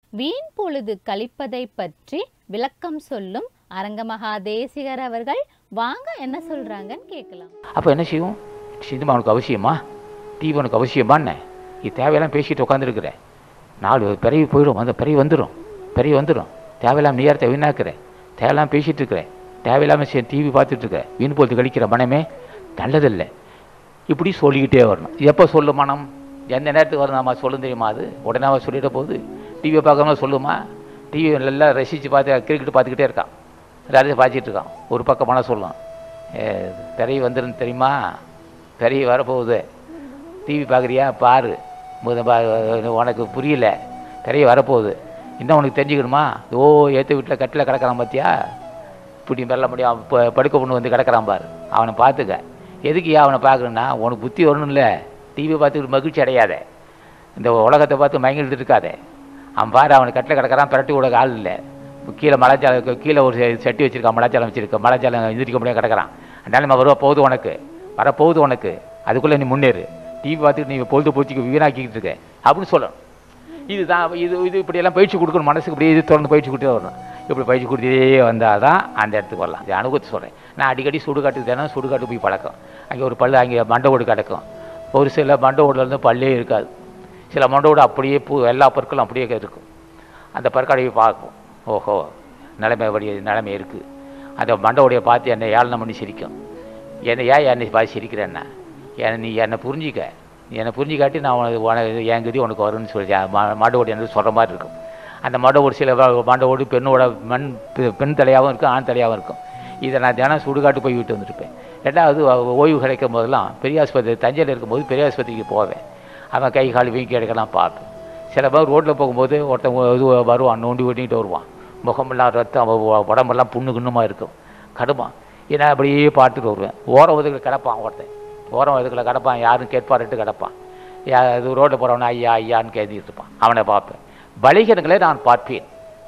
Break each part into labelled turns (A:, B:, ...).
A: வீண் பொழுது கழிப்பதை பற்றி விளக்கம் சொல்லும் அரங்கமகா தேசிகர் அவர்கள் வாங்க என்ன சொல்றாங்கன்னு கேட்கலாம்
B: அப்போ என்ன செய்யும் சினிமா உனக்கு அவசியமா டிவி உனக்கு அவசியமான்னு இது தேவையெல்லாம் பேசிட்டு உட்காந்துருக்குற நாலு பிறவி போயிடும் அந்த பிறவி வந்துடும் பிறவி வந்துடும் தேவையில்லாம நீ யாரத்தை வீணாக்குற தேவையில்லாம பேசிட்டு இருக்கிற தேவையில்லாமல் டிவி பார்த்துட்டு இருக்க வீண் பொழுது கழிக்கிற மனமே நல்லதில்லை இப்படி சொல்லிக்கிட்டே வரணும் எப்போ சொல்லு மனம் எந்த நேரத்துக்கு வரும் நம்ம சொல்லும் தெரியுமா அது உடனே அவன் சொல்லிட போகுது டிவியை பார்க்காம சொல்லுமா டிவி எல்லாம் ரசித்து பார்த்து கிரிக்கெட் பார்த்துக்கிட்டே இருக்கான் எல்லாரையும் பார்த்துட்டு இருக்கான் ஒரு பக்கம் மனம் சொல்லும் ஏ, திரை வந்துருந்து தெரியுமா திரை வரப்போகுது டிவி பார்க்குறியா பாரு முத பா- உனக்கு புரியல திரை வரப்போகுது இன்னும் உனக்கு தெரிஞ்சுக்கணுமா ஓ ஏற்ற வீட்டில் கட்டில் கிடக்கிறான் பார்த்தியா இப்படி மெல்ல முடியும் அவன் ப- படுக்க பொண்ணு வந்து கிடக்கிறான் பாரு அவனை பார்த்துக்க எதுக்கு ஏன் அவனை பார்க்கணுன்னா உனக்கு புத்தி வரணும்ல டிவி பார்த்துக்கிட்டு மகிழ்ச்சி அடையாத இந்த உலகத்தை பார்த்து மயங்கிட்டு இருக்காதே அவன் பாரு அவனை கட்டில் கிடக்கிறான் பிரட்டி விட ஆள் இல்லை கீழே மலைச்சாலம் கீழே ஒரு செ- சட்டி வச்சிருக்கான் மலைச்சாலம் வச்சிருக்க மலைச்சாலம் எந்திரிக்க முடியாது கிடக்கிறான் அதனால நம்ம வருவா போகுது உனக்கு வர போகுது உனக்கு அதுக்குள்ளே நீ முன்னேறு டிவி பார்த்துட்டு நீ பொழுது போச்சுக்கு வீணாக்கிட்டு இருக்க அப்படின்னு சொல்லணும் இதுதான் இது இது இப்படியெல்லாம் பயிற்சி கொடுக்கணும் மனசுக்கு இப்படியே இது தொடர்ந்து பயிற்சி கொடுத்தே வரணும் இப்படி பயிற்சி கொடுத்தே வந்தால் தான் அந்த இடத்துக்கு வரலாம் இது அனுபவத்தை சொல்கிறேன் நான் அடிக்கடி சுடுகாட்டுக்கு தினம் சுடுகாட்டு போய் பழக்கம் அங்கே ஒரு பல்லு அங்கே மண்டை ஓடு கிடக்கும் ஒரு சில மண்டை ஓடுல இருந்து பல்லே இருக்காது சில மண்டை ஓடு அப்படியே பூ எல்லா பற்களும் அப்படியே இருக்கும் அந்த பற்காடையை பார்க்கும் ஓஹோ நிலைமை அப்படி நிலைமை இருக்குது அந்த மண்டோடைய பார்த்து என்னை ஏளனை பண்ணி சிரிக்கும் என்னை ஏன் என்னை பார்த்து சிரிக்கிறேன்னா என்னை நீ என்னை புரிஞ்சிக்க நீ என்னை புரிஞ்சிக்காட்டி நான் உனக்கு உனக்கு என் கதி உனக்கு வரும்னு சொல்லி மாண்டோடு என்று சொல்கிற மாதிரி இருக்கும் அந்த மாண்டோடு சில வ- மாண்டோடு பெண்ணோட மண் பெ- பெண் தலையாகவும் இருக்கும் ஆண் தலையாகவும் இருக்கும் இதை நான் தினம் சுடுகாட்டு போய் விட்டு வந்துருப்பேன் ரெண்டாவது ஓ- ஓய்வு கிடைக்கும் போதெல்லாம் பெரிய ஆஸ்பத்திரி தஞ்சையில் இருக்கும்போது பெரிய ஆஸ்பத்திரிக்கு போவேன் அவன் கை கால் வீங்கி எடுக்கலாம் பார்ப்பேன் சில பேர் ரோட்டில் போகும்போது ஒருத்தன் இது வருவான் நோண்டி ஓட்டிகிட்டு வருவான் முகமெல்லாம் ரத்தம் அவ- உ- உடம்பெல்லாம் புண்ணு குண்ணுமா இருக்கும் கடுமா ஏன்னா அப்படியே பார்த்துட்டு வருவேன் ஓரம் ஒதுக்கில் கிடப்பான் ஒருத்தன் ஓரம் ஒதுக்கில் கிடப்பான் யாரும் கேட்பாருட்டு கிடப்பான் யா இது ரோட்டில் போகிறவன ஐயா ஐயான்னு கேட்டுட்டு இருப்பான் அவனை பார்ப்பேன் பலிகனங்களை நான் பார்ப்பேன்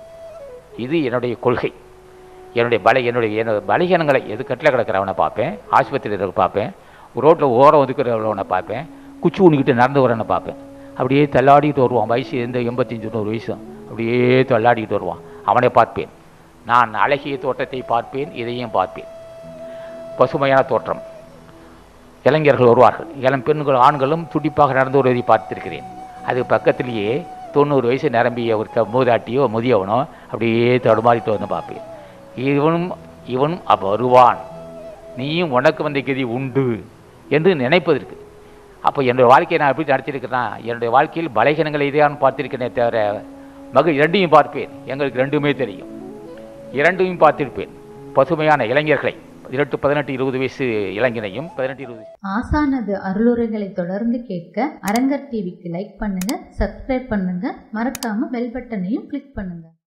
B: இது என்னுடைய கொள்கை என்னுடைய பல என்னுடைய என்னோட பலகீனங்களை எது கட்டில் கிடக்கிறவனை பார்ப்பேன் ஆஸ்பத்திரியில் இருக்க பார்ப்பேன் ரோட்டில் ஓரம் ஒதுக்குறவனை பார்ப்பேன் குச்சி ஊனிக்கிட்டு நடந்து வரவனை பார்ப்பேன் அப்படியே தள்ளாடிக்கிட்டு வருவான் வயசு எந்த எண்பத்தஞ்சு நூறு வயசும் அப்படியே தள்ளாடிக்கிட்டு வருவான் அவனை பார்ப்பேன் நான் அழகிய தோற்றத்தை பார்ப்பேன் இதையும் பார்ப்பேன் பசுமையான தோற்றம் இளைஞர்கள் வருவார்கள் இளம் பெண்கள் ஆண்களும் துடிப்பாக நடந்து வருவதை பார்த்திருக்கிறேன் அது பக்கத்திலேயே தொண்ணூறு வயசு நிரம்பிய ஒரு க- மூதாட்டியோ முதியவனோ அப்படியே தடுமாறிட்டு வந்து பார்ப்பேன் இவனும் இவனும் அப்போ வருவான் நீயும் உனக்கு வந்த கதி உண்டு என்று நினைப்பதற்கு அப்போ என்னுடைய வாழ்க்கையை நான் எப்படி நடத்தியிருக்கிறேன்னா என்னுடைய வாழ்க்கையில் பலகீனங்களை இதையான் பார்த்திருக்கிறேனே தவிர மகள் இரண்டையும் பார்ப்பேன் எங்களுக்கு ரெண்டுமே தெரியும் இரண்டையும் பார்த்திருப்பேன் பசுமையான இளைஞர்களை பதினெட்டு பதினெட்டு இருபது வயசு இளைஞனையும் பதினெட்டு இருபது
C: ஆசானது அருளுரைகளை தொடர்ந்து கேட்க அரங்கர் டிவிக்கு லைக் பண்ணுங்க சப்ஸ்கிரைப் பண்ணுங்க மறக்காம பெல் பட்டனையும் கிளிக் பண்ணுங்க